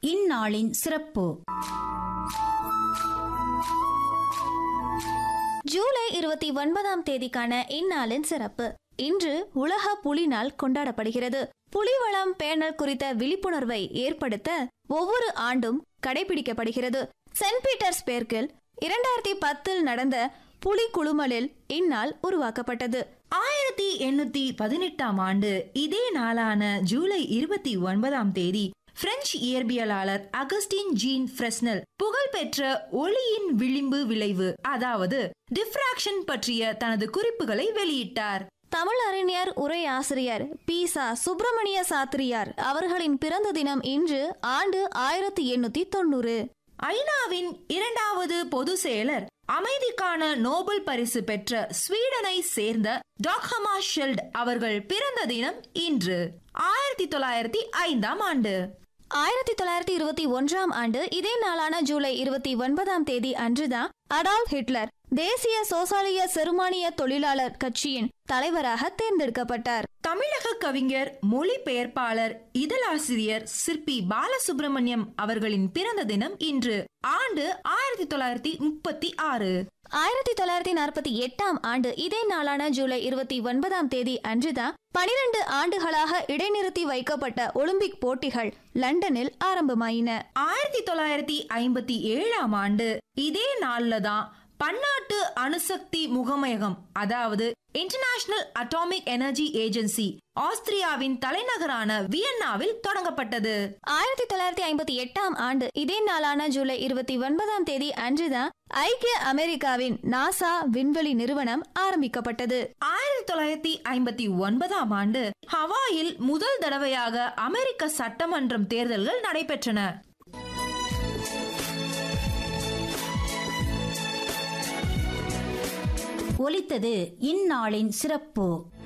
இந்நாளின் சிறப்பு ஜூலை இருபத்தி ஒன்பதாம் தேதிக்கான இந்நாளின் சிறப்பு இன்று உலக புலி நாள் கொண்டாடப்படுகிறது புலிவளம் பேணல் குறித்த விழிப்புணர்வை ஏற்படுத்த ஒவ்வொரு ஆண்டும் கடைபிடிக்கப்படுகிறது சென்ட் பீட்டர்ஸ்பேர்க்கில் இரண்டாயிரத்தி பத்தில் நடந்த புலி குழுமலில் இந்நாள் உருவாக்கப்பட்டது ஆயிரத்தி எண்ணூத்தி பதினெட்டாம் ஆண்டு இதே நாளான ஜூலை இருபத்தி ஒன்பதாம் தேதி பிரெஞ்சு இயற்பியலாளர் அகஸ்டின் ஜீன் ஃப்ரெஸ்னல் புகழ்பெற்ற ஒளியின் விளிம்பு விளைவு அதாவது டிஃப்ராக்ஷன் பற்றிய தனது குறிப்புகளை வெளியிட்டார் தமிழ் அறிஞர் உரையாசிரியர் பீசா சுப்பிரமணிய சாத்திரியார் அவர்களின் பிறந்த தினம் இன்று ஆண்டு ஆயிரத்தி எண்ணூத்தி தொண்ணூறு ஐநாவின் இரண்டாவது பொது செயலர் அமைதிக்கான நோபல் பரிசு பெற்ற ஸ்வீடனை சேர்ந்த டாக்ஹமா ஷெல்ட் அவர்கள் பிறந்த தினம் இன்று ஆயிரத்தி தொள்ளாயிரத்தி ஐந்தாம் ஆண்டு ஆயிரத்தி தொள்ளாயிரத்தி இருபத்தி ஒன்றாம் ஆண்டு இதே நாளான ஜூலை இருபத்தி ஒன்பதாம் தேதி அன்றுதான் அடால்ஃப் ஹிட்லர் தேசிய சோசாலிய செருமானிய தொழிலாளர் கட்சியின் தலைவராக தேர்ந்தெடுக்கப்பட்டார் தமிழக கவிஞர் மொழிபெயர்ப்பாளர் இதழாசிரியர் சிற்பி பாலசுப்ரமணியம் அவர்களின் பிறந்த தினம் இன்று ஆண்டு ஆயிரத்தி தொள்ளாயிரத்தி முப்பத்தி ஆறு ஆயிரத்தி தொள்ளாயிரத்தி நாற்பத்தி எட்டாம் ஆண்டு இதே நாளான ஜூலை இருபத்தி ஒன்பதாம் தேதி அன்றுதான் பனிரெண்டு ஆண்டுகளாக இடைநிறுத்தி வைக்கப்பட்ட ஒலிம்பிக் போட்டிகள் லண்டனில் ஆரம்பமாயின ஆயிரத்தி தொள்ளாயிரத்தி ஐம்பத்தி ஏழாம் ஆண்டு இதே நாள்ல தான் பன்னாட்டு அணுசக்தி முகமையகம் அதாவது இன்டர்நேஷனல் அட்டாமிக் எனர்ஜி ஏஜென்சி ஆஸ்திரியாவின் தலைநகரான வியன்னாவில் தொடங்கப்பட்டது ஆயிரத்தி தொள்ளாயிரத்தி ஐம்பத்தி எட்டாம் ஆண்டு இதே நாளான ஜூலை இருபத்தி ஒன்பதாம் தேதி அன்றுதான் ஐக்கிய அமெரிக்காவின் நாசா விண்வெளி நிறுவனம் ஆரம்பிக்கப்பட்டது ஆயிரத்தி தொள்ளாயிரத்தி ஐம்பத்தி ஒன்பதாம் ஆண்டு ஹவாயில் முதல் தடவையாக அமெரிக்க சட்டமன்றம் தேர்தல்கள் நடைபெற்றன ஒலித்தது இந்நாளின் சிறப்பு